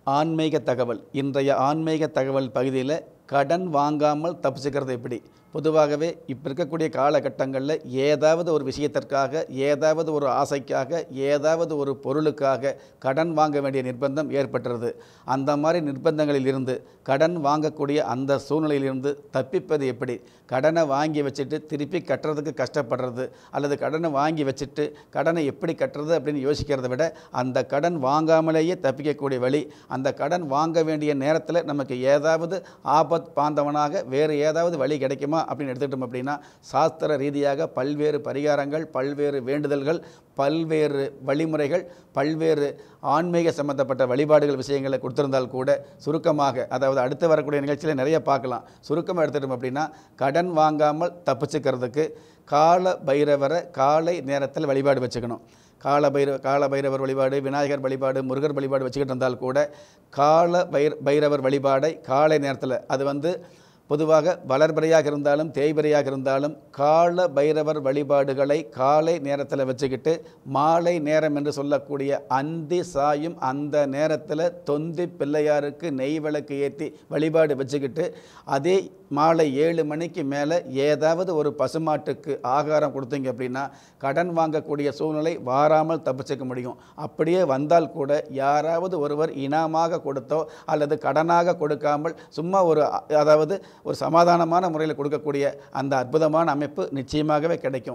ஆன்மீக தகவல் இன்றைய ஆன்மீக தகவல் பகுதியில் கடன் வாங்காமல் தப்பிச்சுக்கிறது எப்படி பொதுவாகவே இப்போ இருக்கக்கூடிய காலகட்டங்களில் ஏதாவது ஒரு விஷயத்திற்காக ஏதாவது ஒரு ஆசைக்காக ஏதாவது ஒரு பொருளுக்காக கடன் வாங்க வேண்டிய நிர்பந்தம் ஏற்பட்டுறது அந்த மாதிரி நிர்பந்தங்களில் இருந்து கடன் வாங்கக்கூடிய அந்த சூழ்நிலையிலிருந்து தப்பிப்பது எப்படி கடனை வாங்கி வச்சுட்டு திருப்பி கட்டுறதுக்கு கஷ்டப்படுறது அல்லது கடனை வாங்கி வச்சுட்டு கடனை எப்படி கட்டுறது அப்படின்னு யோசிக்கிறத விட அந்த கடன் வாங்காமலேயே தப்பிக்கக்கூடிய வழி அந்த கடன் வாங்க வேண்டிய நேரத்தில் நமக்கு ஏதாவது ஆபத் பாந்தவனாக வேறு ஏதாவது வழி கிடைக்குமா அப்படின்னு எடுத்துக்கிட்டோம் அப்படின்னா சாஸ்திர ரீதியாக பல்வேறு பரிகாரங்கள் பல்வேறு வேண்டுதல்கள் பல்வேறு வழிமுறைகள் பல்வேறு ஆன்மீக சம்பந்தப்பட்ட வழிபாடுகள் விஷயங்களை கொடுத்திருந்தால் கூட சுருக்கமாக அதாவது அடுத்து வரக்கூடிய நிகழ்ச்சியில் நிறைய பார்க்கலாம் சுருக்கமாக எடுத்துட்டோம் அப்படின்னா கடன் வாங்காமல் தப்பிச்சுக்கிறதுக்கு கால பைரவரை காலை நேரத்தில் வழிபாடு வச்சுக்கணும் கால பைரவ கால பைரவர் வழிபாடு விநாயகர் வழிபாடு முருகர் வழிபாடு வச்சுக்கிட்டு இருந்தால் கூட கால பைர பைரவர் வழிபாடை காலை நேரத்தில் அது வந்து பொதுவாக வளர்பிறையாக இருந்தாலும் தேய்பிறையாக இருந்தாலும் கால பைரவர் வழிபாடுகளை காலை நேரத்தில் வச்சுக்கிட்டு மாலை நேரம் என்று சொல்லக்கூடிய அந்தி சாயும் அந்த நேரத்தில் தொந்தி பிள்ளையாருக்கு நெய் விளக்கு ஏற்றி வழிபாடு வச்சுக்கிட்டு அதே மாலை ஏழு மணிக்கு மேலே ஏதாவது ஒரு பசுமாட்டுக்கு ஆகாரம் கொடுத்தீங்க அப்படின்னா கடன் வாங்கக்கூடிய சூழ்நிலை வாராமல் தப்பிச்சுக்க முடியும் அப்படியே வந்தால் கூட யாராவது ஒருவர் இனாமாக கொடுத்தோ அல்லது கடனாக கொடுக்காமல் சும்மா ஒரு அ- அதாவது ஒரு சமாதானமான முறையில் கொடுக்கக்கூடிய அந்த அற்புதமான அமைப்பு நிச்சயமாகவே கிடைக்கும்